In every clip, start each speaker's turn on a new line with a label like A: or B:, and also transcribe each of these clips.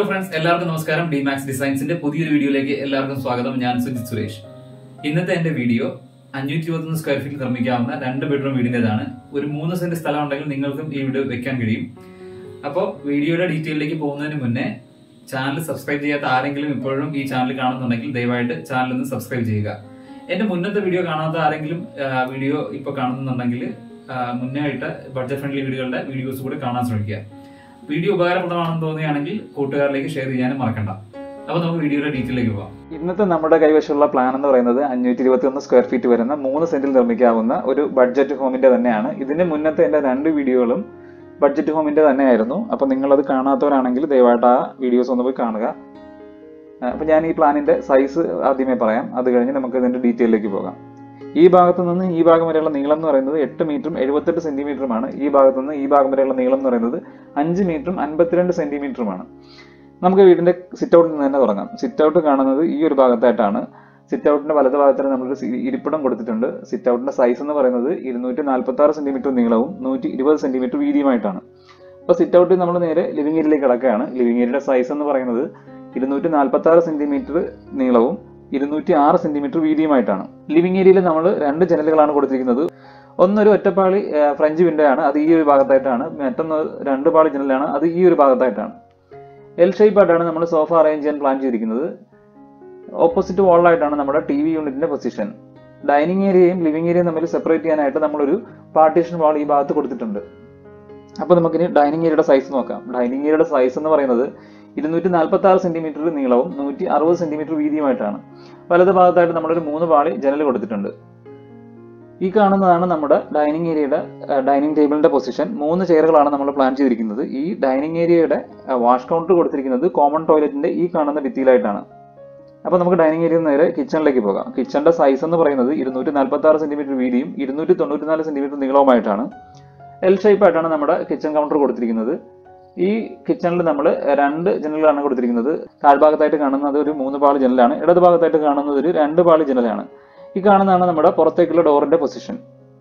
A: friends എല്ലാവർക്കും നമസ്കാരം ഡിമാക്സ് ഡിസൈൻസിന്റെ പുതിയൊരു വീഡിയോയിലേക്ക് എല്ലാവർക്കും സ്വാഗതം ഞാൻ സുജിത് സുരേഷ് ഇന്നത്തെ എന്റെ വീഡിയോ അഞ്ഞൂറ്റി ഇരുപത്തൊന്ന് സ്ക്വയർ ഫീറ്റ് നിർമ്മിക്കാവുന്ന രണ്ട് ബെഡ്റൂം വീടിന്റേതാണ് ഒരു മൂന്ന് സെന്റ് സ്ഥലം ഉണ്ടെങ്കിൽ നിങ്ങൾക്കും ഈ വീഡിയോ വെക്കാൻ കഴിയും അപ്പോൾ വീഡിയോയുടെ ഡീറ്റെയിലേക്ക് പോകുന്നതിന് മുന്നേ ചാനൽ സബ്സ്ക്രൈബ് ചെയ്യാത്ത ആരെങ്കിലും ഇപ്പോഴും ഈ ചാനൽ കാണുന്നുണ്ടെങ്കിൽ ദയവായിട്ട് ചാനൽ ഒന്ന് സബ്സ്ക്രൈബ് ചെയ്യുക എന്റെ മുന്നത്തെ വീഡിയോ കാണാത്ത ആരെങ്കിലും വീഡിയോ ഇപ്പൊ കാണുന്നുണ്ടെങ്കിൽ മുന്നേ ആയിട്ട് ബഡ്ജറ്റ് ഫ്രണ്ട്ലി വീഡിയോകളുടെ വീഡിയോസ് കൂടി കാണാൻ ശ്രമിക്കുക വീഡിയോ ഉപകാരപ്രദമാണെന്ന് തോന്നുകയാണെങ്കിൽ കൂട്ടുകാരിലേക്ക് ഷെയർ ചെയ്യാനും മറക്കണ്ട അപ്പൊ നമുക്ക് വീഡിയോയുടെ ഡീറ്റെയിലേക്ക് പോവാം
B: ഇന്നത്തെ നമ്മുടെ കൈവശമുള്ള പ്ലാൻ എന്ന് പറയുന്നത് അഞ്ഞൂറ്റി ഇരുപത്തി ഒന്ന് സ്ക്വയർ ഫീറ്റ് വരുന്ന മൂന്ന് സെന്റിൽ നിർമ്മിക്കാവുന്ന ഒരു ബഡ്ജറ്റ് ഹോമിന്റെ തന്നെയാണ് ഇതിന് മുന്നത്തെ എന്റെ രണ്ട് വീഡിയോകളും ബഡ്ജറ്റ് ഹോമിന്റെ തന്നെയായിരുന്നു അപ്പൊ നിങ്ങൾ അത് കാണാത്തവരാണെങ്കിൽ ദയവായിട്ട് ആ വീഡിയോസ് ഒന്ന് പോയി കാണുക അപ്പൊ ഞാൻ ഈ പ്ലാനിന്റെ സൈസ് ആദ്യമേ പറയാം അത് കഴിഞ്ഞ് നമുക്ക് ഇതിന്റെ ഡീറ്റെയിലേക്ക് പോകാം ഈ ഭാഗത്തു നിന്ന് ഈ ഭാഗം വരെയുള്ള നീളം എന്ന് പറയുന്നത് എട്ട് മീറ്ററും എഴുപത്തെട്ട് സെന്റിമീറ്ററുമാണ് ഈ ഭാഗത്തു നിന്ന് ഈ ഭാഗം വരെയുള്ള നീളം എന്ന് പറയുന്നത് അഞ്ച് മീറ്ററും അൻപത്തിരണ്ട് സെന്റിമീറ്ററുമാണ് നമുക്ക് വീടിന്റെ സിറ്റ് ഔട്ടിൽ നിന്ന് തന്നെ തുടങ്ങാം സിറ്റ് ഔട്ട് കാണുന്നത് ഈ ഒരു ഭാഗത്തായിട്ടാണ് സിറ്റ് ഔട്ടിന്റെ വലത് ഭാഗത്തിന് നമ്മളൊരു സി- ഇരിപ്പിടം കൊടുത്തിട്ടുണ്ട് സിറ്റ് ഔട്ടിന്റെ സൈസ് എന്ന് പറയുന്നത് ഇരുന്നൂറ്റി നാൽപ്പത്തി ആറ് സെന്റിമീറ്റർ നീളവും നൂറ്റി ഇരുപത് സെന്റിമീറ്റർ വീതിയുമായിട്ടാണ് അപ്പോൾ സിറ്റ് ഔട്ടിൽ നമ്മൾ നേരെ ലിവിംഗ് ഏരിയയിലേക്ക് കിടക്കുകയാണ് ലിവിംഗ് ഏരിയയുടെ സൈസ് എന്ന് പറയുന്നത് ഇരുന്നൂറ്റി നാൽപ്പത്തി ആറ് സെന്റിമീറ്റർ നീളവും ഇരുന്നൂറ്റി ആറ് സെന്റിമീറ്റർ വീതിയുമായിട്ടാണ് ലിവിംഗ് ഏരിയയിൽ നമ്മൾ രണ്ട് ജനലുകളാണ് കൊടുത്തിരിക്കുന്നത് ഒന്നൊരു ഒറ്റപ്പാളി ആ, ഫ്രഞ്ച് വിൻഡോ ആണ് അത് ഈ ഒരു ഭാഗത്തായിട്ടാണ് മറ്റൊന്ന് രണ്ട് പാളി ജനലാണ് അത് ഈ ഒരു ഭാഗത്തായിട്ടാണ് എൽ ഷേപ്പ് ആയിട്ടാണ് നമ്മൾ സോഫ അറേഞ്ച് ചെയ്യാൻ പ്ലാൻ ചെയ്തിരിക്കുന്നത് ഓപ്പോസിറ്റ് വാളിലായിട്ടാണ് നമ്മുടെ ടി വി യൂണിറ്റിന്റെ പൊസിഷൻ ഡൈനിങ് ഏരിയയും ലിവിംഗ് ഏരിയയും തമ്മിൽ സെപ്പറേറ്റ് ചെയ്യാനായിട്ട് നമ്മളൊരു പാർട്ടീഷൻ വാൾ ഈ ഭാഗത്ത് കൊടുത്തിട്ടുണ്ട് അപ്പോൾ നമുക്കിനി ഡൈനിങ് ഏരിയയുടെ സൈസ് നോക്കാം ഡൈനിങ് ഏരിയയുടെ സൈസ് എന്ന് പറയുന്നത് ഇരുന്നൂറ്റി നാൽപ്പത്തി ആറ് സെന്റിമീറ്റർ നീളവും നൂറ്റി അറുപത് സെന്റിമീറ്റർ വീതിയുമായിട്ടാണ് വലത് ഭാഗത്തായിട്ട് നമ്മളൊരു മൂന്ന് പാളി ജനൽ കൊടുത്തിട്ടുണ്ട് ഈ കാണുന്നതാണ് നമ്മുടെ ഡൈനിങ് ഏരിയയുടെ ഡൈനിങ് ടേബിളിന്റെ പൊസിഷൻ മൂന്ന് ചെയറുകളാണ് നമ്മൾ പ്ലാൻ ചെയ്തിരിക്കുന്നത് ഈ ഡൈനിങ് ഏരിയയുടെ വാഷ് കൗണ്ടർ കൊടുത്തിരിക്കുന്നത് കോമൺ ടോയ്ലറ്റിന്റെ ഈ കാണുന്ന ഭിത്തിയിലായിട്ടാണ് അപ്പോൾ നമുക്ക് ഡൈനിങ് ഏരിയയിൽ നിന്ന് നേരെ കിച്ചണിലേക്ക് പോകാം കിച്ചണിന്റെ സൈസ് എന്ന് പറയുന്നത് ഇരുന്നൂറ്റി നാൽപ്പത്തി ആറ് സെന്റിമീറ്റർ വീതിയും ഇരുന്നൂറ്റി തൊണ്ണൂറ്റി നാല് സെന്റിമീറ്റർ നീളവുമായിട്ടാണ് എൽ ഷേപ്പ് ആയിട്ടാണ് നമ്മുടെ കിച്ചൺ കൗണ്ടർ കൊടുത്തിരിക്കുന്നത് ഈ കിച്ചണിൽ നമ്മൾ രണ്ട് ജനലുകളാണ് കൊടുത്തിരിക്കുന്നത് താഴ്ഭാഗത്തായിട്ട് കാണുന്നത് ഒരു മൂന്ന് പാളി ജനലാണ് ഇടത് ഭാഗത്തായിട്ട് കാണുന്നത് ഒരു രണ്ട് പാളി ജനലാണ് ഈ കാണുന്നതാണ് നമ്മുടെ പുറത്തേക്കുള്ള ഡോറിന്റെ പൊസിഷൻ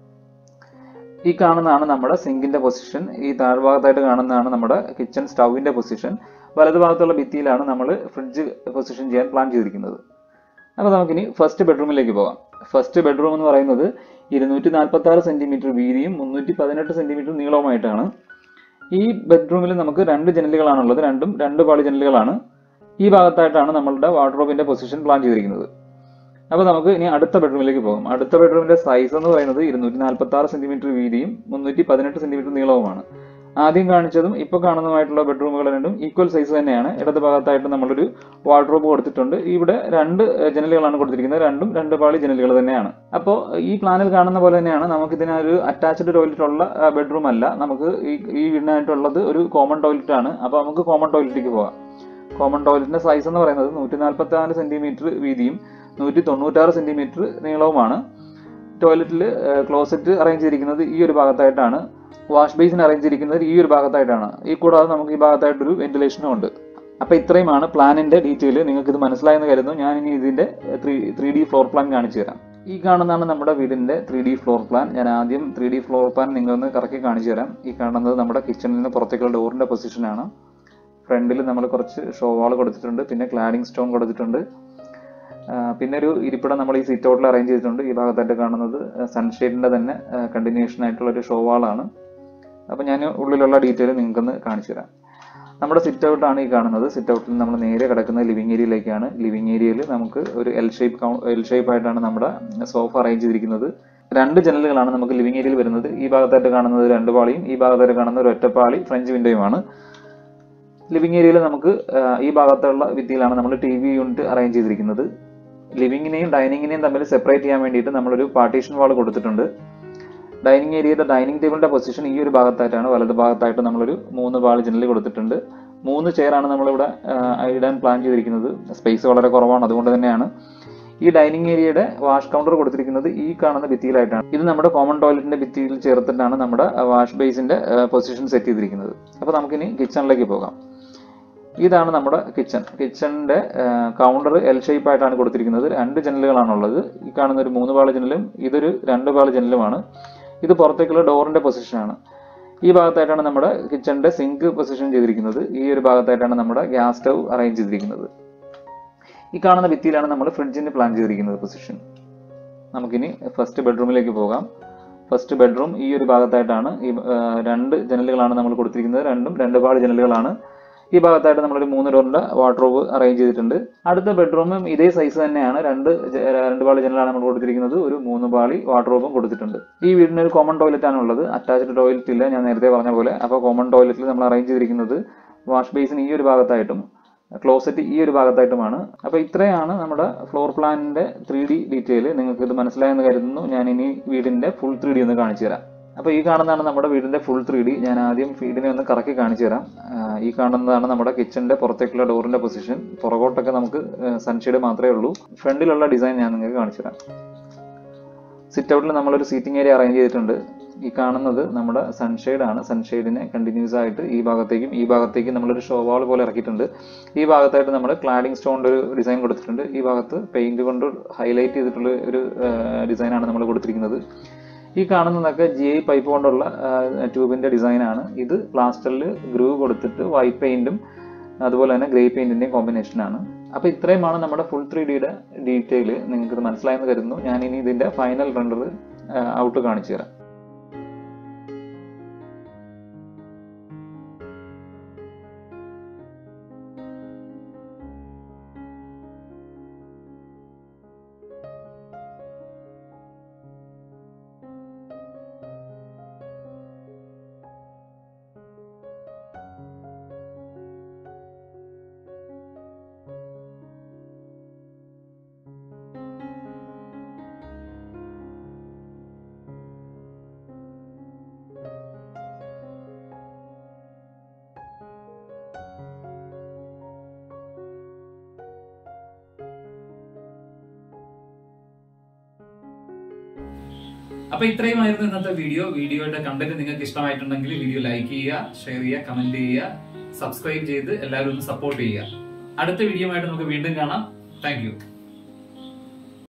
B: ഈ കാണുന്നതാണ് നമ്മുടെ സിങ്കിന്റെ പൊസിഷൻ ഈ താഴ്ഭാഗത്തായിട്ട് കാണുന്നതാണ് നമ്മുടെ കിച്ചൺ സ്റ്റൗവിന്റെ പൊസിഷൻ വലത് ഭാഗത്തുള്ള ഭിത്തിയിലാണ് നമ്മൾ ഫ്രിഡ്ജ് പൊസിഷൻ ചെയ്യാൻ പ്ലാൻ ചെയ്തിരിക്കുന്നത് അപ്പോൾ നമുക്കിനി ഫസ്റ്റ് ബെഡ്റൂമിലേക്ക് പോകാം ഫസ്റ്റ് ബെഡ്റൂം എന്ന് പറയുന്നത് ഇരുന്നൂറ്റി നാൽപ്പത്തി ആറ് സെന്റിമീറ്റർ വീതിയും മുന്നൂറ്റി പതിനെട്ട് സെന്റിമീറ്റർ നീളവുമായിട്ടാണ് ഈ ബെഡ്റൂമിൽ നമുക്ക് രണ്ട് ജനലുകളാണുള്ളത് രണ്ടും രണ്ട് പാളി ജനലുകളാണ് ഈ ഭാഗത്തായിട്ടാണ് നമ്മളുടെ വാർഡ്രോബിന്റെ പൊസിഷൻ പ്ലാൻ ചെയ്തിരിക്കുന്നത് അപ്പോൾ നമുക്ക് ഇനി അടുത്ത ബെഡ്റൂമിലേക്ക് പോകാം അടുത്ത ബെഡ്റൂമിന്റെ സൈസ് എന്ന് പറയുന്നത് ഇരുന്നൂറ്റി നാൽപ്പത്തി ആറ് സെന്റിമീറ്റർ വീതിയും മുന്നൂറ്റി പതിനെട്ട് സെന്റിമീറ്റർ നീളവുമാണ് ആദ്യം കാണിച്ചതും ഇപ്പോൾ കാണുന്നതുമായിട്ടുള്ള ബെഡ്റൂമുകൾ രണ്ടും ഈക്വൽ സൈസ് തന്നെയാണ് ഇടത് ഭാഗത്തായിട്ട് നമ്മളൊരു വാർഡ്രോബ് കൊടുത്തിട്ടുണ്ട് ഇവിടെ രണ്ട് ഏഹ്, ജനലുകളാണ് കൊടുത്തിരിക്കുന്നത് രണ്ടും രണ്ട് പാളി ജനലുകൾ തന്നെയാണ് അപ്പോൾ ഈ പ്ലാനിൽ കാണുന്ന പോലെ തന്നെയാണ് നമുക്ക് ഇതിനൊരു അറ്റാച്ച്ഡ് ടോയ്ലറ്റ് ഉള്ള ബെഡ്റൂം അല്ല നമുക്ക് ഈ ഈ വീടിനായിട്ടുള്ളത് ഒരു കോമൺ ടോയ്ലറ്റ് ആണ് അപ്പോൾ നമുക്ക് കോമൺ ടോയ്ലറ്റിലേക്ക് പോകാം കോമൺ ടോയ്ലറ്റിന്റെ സൈസ് എന്ന് പറയുന്നത് നൂറ്റി നാൽപ്പത്തി നാല് സെന്റിമീറ്റർ വീതിയും നൂറ്റി തൊണ്ണൂറ്റാറ് സെന്റിമീറ്റർ നീളവുമാണ് ടോയ്ലറ്റിൽ ക്ലോസറ്റ് അറേഞ്ച് ചെയ്തിരിക്കുന്നത് ഈ ഒരു ഭാഗത്തായിട്ടാണ് വാഷ് ബേസിൻ അറേഞ്ച് ചെയ്തിരിക്കുന്നത് ഈ ഒരു ഭാഗത്തായിട്ടാണ് ഈ കൂടാതെ നമുക്ക് ഈ ഭാഗത്തായിട്ടൊരു വെന്റിലേഷനും ഉണ്ട് അപ്പോൾ ഇത്രയുമാണ് പ്ലാനിന്റെ ഡീറ്റെയിൽ നിങ്ങൾക്ക് ഇത് മനസ്സിലായെന്ന് കരുതുന്നു ഞാൻ ഇനി ഇതിന്റെ three three D floor plan കാണിച്ചു തരാം ഈ കാണുന്നതാണ് നമ്മുടെ വീടിന്റെ ത്രീ ഡി ഫ്ലോർ പ്ലാൻ ഞാൻ ആദ്യം ത്രീ ഡി ഫ്ലോർ പ്ലാൻ നിങ്ങളൊന്ന് കറക്കി കാണിച്ചു തരാം ഈ കാണുന്നത് നമ്മുടെ കിച്ചണിൽ നിന്ന് പുറത്തേക്കുള്ള ഡോറിന്റെ പൊസിഷനാണ് ഫ്രണ്ടിൽ നമ്മൾ കുറച്ച് ഷോ വാൾ കൊടുത്തിട്ടുണ്ട് പിന്നെ ക്ലാഡിംഗ് സ്റ്റോൺ കൊടുത്തിട്ടുണ്ട് ആ, പിന്നെ ഒരു ഇരിപ്പിടം നമ്മൾ ഈ സീറ്റ് ഔട്ടിൽ അറേഞ്ച് ചെയ്തിട്ടുണ്ട് ഈ ഭാഗത്തായിട്ട് കാണുന്നത് സൺഷെയ്ഡിന്റെ തന്നെ കണ്ടിന്യൂഷൻ ആയിട്ടുള്ള ഒരു ഷോ വാളാണ് അപ്പോൾ ഞാൻ ഉള്ളിലുള്ള ഡീറ്റെയിൽ നിങ്ങൾക്കൊന്ന് കാണിച്ചു തരാം നമ്മുടെ സിറ്റ് ഔട്ടാണ് ഈ കാണുന്നത് സിറ്റ് ഔട്ടിൽ നമ്മൾ നേരെ കിടക്കുന്നത് ലിവിംഗ് ഏരിയയിലേക്കാണ് ലിവിംഗ് ഏരിയയിൽ നമുക്ക് ഒരു എൽ ഷേപ്പ് എൽ ഷേപ്പ് ആയിട്ടാണ് നമ്മുടെ സോഫ അറേഞ്ച് ചെയ്തിരിക്കുന്നത് രണ്ട് ജനലുകളാണ് നമുക്ക് ലിവിംഗ് ഏരിയയിൽ വരുന്നത് ഈ ഭാഗത്തായിട്ട് കാണുന്നത് രണ്ട് പാളിയും ഈ ഭാഗത്തായിട്ട് കാണുന്ന ഒരു ഒറ്റപ്പാളി ഫ്രഞ്ച് വിൻഡോയുമാണ് ലിവിംഗ് ഏരിയയിൽ നമുക്ക് ആ, ഈ ഭാഗത്തുള്ള ഭിത്തിയിലാണ് നമ്മൾ ടി വി യൂണിറ്റ് അറേഞ്ച് ചെയ്തിരിക്കുന്നത് ലിവിങ്ങിനെയും ഡൈനിങ്ങിനെയും തമ്മിൽ സെപ്പറേറ്റ് ചെയ്യാൻ വേണ്ടിയിട്ട് നമ്മളൊരു പാർട്ടീഷൻ വാൾ കൊടുത്തിട്ടുണ്ട് ഡൈനിങ് ഏരിയയുടെ ഡൈനിങ് ടേബിളിന്റെ പൊസിഷൻ ഈ ഒരു ഭാഗത്തായിട്ടാണ് വലത് ഭാഗത്തായിട്ട് നമ്മളൊരു മൂന്ന് പാളി ജനൽ കൊടുത്തിട്ടുണ്ട് മൂന്ന് ചെയറാണ് നമ്മളിവിടെ ആ, ഇടാൻ പ്ലാൻ ചെയ്തിരിക്കുന്നത് സ്പേസ് വളരെ കുറവാണ് അതുകൊണ്ട് തന്നെയാണ് ഈ ഡൈനിങ് ഏരിയയുടെ വാഷ് കൗണ്ടർ കൊടുത്തിരിക്കുന്നത് ഈ കാണുന്ന ഭിത്തിയിലായിട്ടാണ് ഇത് നമ്മുടെ കോമൺ ടോയ്ലറ്റിന്റെ ഭിത്തിയിൽ ചേർത്തിട്ടാണ് നമ്മുടെ വാഷ് ബേസിന്റെ പൊസിഷൻ സെറ്റ് ചെയ്തിരിക്കുന്നത് അപ്പോൾ നമുക്കിനി കിച്ചണിലേക്ക് പോകാം ഇതാണ് നമ്മുടെ കിച്ചൺ കിച്ചണിന്റെ കൗണ്ടർ എൽ ഷേപ്പ് ആയിട്ടാണ് കൊടുത്തിരിക്കുന്നത് രണ്ട് ജനലുകളാണുള്ളത് ഈ കാണുന്ന ഒരു മൂന്ന് പാള ജനലും ഇതൊരു രണ്ട് പാള ജനലുമാണ് ഇത് പുറത്തേക്കുള്ള ഡോറിന്റെ പൊസിഷനാണ് ഈ ഭാഗത്തായിട്ടാണ് നമ്മുടെ കിച്ചണിന്റെ സിങ്ക് പൊസിഷൻ ചെയ്തിരിക്കുന്നത് ഈ ഒരു ഭാഗത്തായിട്ടാണ് നമ്മുടെ ഗ്യാസ് സ്റ്റൗ അറേഞ്ച് ചെയ്തിരിക്കുന്നത് ഈ കാണുന്ന ഭിത്തിയിലാണ് നമ്മൾ ഫ്രിഡ്ജിന് പ്ലാൻ ചെയ്തിരിക്കുന്നത് പൊസിഷൻ നമുക്കിനി ഫസ്റ്റ് ബെഡ്റൂമിലേക്ക് പോകാം ഫസ്റ്റ് ബെഡ്റൂം ഈ ഒരു ഭാഗത്തായിട്ടാണ് ഈ ആ, രണ്ട് ജനലുകളാണ് നമ്മൾ കൊടുത്തിരിക്കുന്നത് രണ്ടും രണ്ട് പാട് ജനലുകളാണ് ഈ ഭാഗത്തായിട്ട് നമ്മളൊരു മൂന്ന് ഡോറിന്റെ വാർഡ്രോബ് അറേഞ്ച് ചെയ്തിട്ടുണ്ട് അടുത്ത ബെഡ്റൂമും ഇതേ സൈസ് തന്നെയാണ് രണ്ട് ജ- രണ്ട് പാളി ജനലാണ് നമ്മൾ കൊടുത്തിരിക്കുന്നത് ഒരു മൂന്ന് പാളി വാർഡ്രോബും കൊടുത്തിട്ടുണ്ട് ഈ വീടിന് ഒരു കോമൺ ടോയ്ലറ്റ് ആണ് ഉള്ളത് അറ്റാച്ച്ഡ് ടോയ്ലറ്റ് ഇല്ല ഞാൻ നേരത്തെ പറഞ്ഞ പോലെ അപ്പോൾ കോമൺ ടോയ്ലറ്റിൽ നമ്മൾ അറേഞ്ച് ചെയ്തിരിക്കുന്നത് വാഷ് ബേസിൻ ഈ ഒരു ഭാഗത്തായിട്ടും ക്ലോസറ്റ് ഈ ഒരു ഭാഗത്തായിട്ടുമാണ് അപ്പോൾ ഇത്രയാണ് നമ്മുടെ ഫ്ലോർ പ്ലാനിന്റെ ത്രീ ഡി ഡീറ്റെയിൽ നിങ്ങൾക്ക് ഇത് മനസ്സിലായെന്ന് കരുതുന്നു ഞാൻ ഇനി വീടിന്റെ ഫുൾ ത്രീ ഡി ഒന്ന് കാണിച്ചു തരാം അപ്പോൾ ഈ കാണുന്നതാണ് നമ്മുടെ വീടിന്റെ ഫുൾ ത്രീ ഡി ഞാൻ ആദ്യം വീടിനെ ഒന്ന് കറക്കി കാണിച്ചു തരാം ആ, ഈ കാണുന്നതാണ് നമ്മുടെ കിച്ചണിന്റെ പുറത്തേക്കുള്ള ഡോറിന്റെ പൊസിഷൻ പുറകോട്ടൊക്കെ നമുക്ക് സൺഷെയ്ഡ് മാത്രമേ ഉള്ളൂ ഫ്രണ്ടിലുള്ള ഡിസൈൻ ഞാൻ നിങ്ങൾക്ക് കാണിച്ചു തരാം സിറ്റ് ഔട്ടിൽ നമ്മളൊരു സീറ്റിംഗ് ഏരിയ അറേഞ്ച് ചെയ്തിട്ടുണ്ട് ഈ കാണുന്നത് നമ്മുടെ സൺഷെയ്ഡ് ആണ് സൺഷെയ്ഡിനെ കണ്ടിന്യൂസ് ആയിട്ട് ഈ ഭാഗത്തേക്കും ഈ ഭാഗത്തേക്കും നമ്മളൊരു ഷോ വാൾ പോലെ ഇറക്കിയിട്ടുണ്ട് ഈ ഭാഗത്തായിട്ട് നമ്മൾ ക്ലാഡിംഗ് സ്റ്റോണിന്റെ ഒരു ഡിസൈൻ കൊടുത്തിട്ടുണ്ട് ഈ ഭാഗത്ത് പെയിന്റ് കൊണ്ട് ഹൈലൈറ്റ് ചെയ്തിട്ടുള്ള ഒരു ഡിസൈനാണ് നമ്മൾ കൊടുത്തിരിക്കുന്നത് ഈ കാണുന്നതൊക്കെ ജി ഐ പൈപ്പ് കൊണ്ടുള്ള ട്യൂബിന്റെ ഡിസൈനാണ് ഇത് പ്ലാസ്റ്ററിൽ ഗ്രൂ കൊടുത്തിട്ട് വൈറ്റ് പെയിന്റും അതുപോലെ തന്നെ ഗ്രേ പെയിന്റിന്റെയും കോമ്പിനേഷനാണ് അപ്പോൾ ഇത്രയുമാണ് നമ്മുടെ ഫുൾ ത്രീ ഡിയുടെ ഡീറ്റെയിൽ നിങ്ങൾക്ക് ഇത് മനസ്സിലായെന്ന് കരുതുന്നു ഞാൻ ഇനി ഇതിന്റെ ഫൈനൽ റെൻഡർ ഔട്ട് കാണിച്ചു തരാം
A: അപ്പൊ ഇത്രയുമായിരുന്നു ഇന്നത്തെ വീഡിയോ വീഡിയോയുടെ കണ്ടന്റ് നിങ്ങൾക്ക് ഇഷ്ടമായിട്ടുണ്ടെങ്കിൽ വീഡിയോ ലൈക്ക് ചെയ്യുക ഷെയർ ചെയ്യുക കമന്റ് ചെയ്യുക സബ്സ്ക്രൈബ് ചെയ്ത് എല്ലാവരും ഒന്ന് സപ്പോർട്ട് ചെയ്യുക അടുത്ത വീഡിയോ ആയിട്ട് നമുക്ക് വീണ്ടും കാണാം താങ്ക്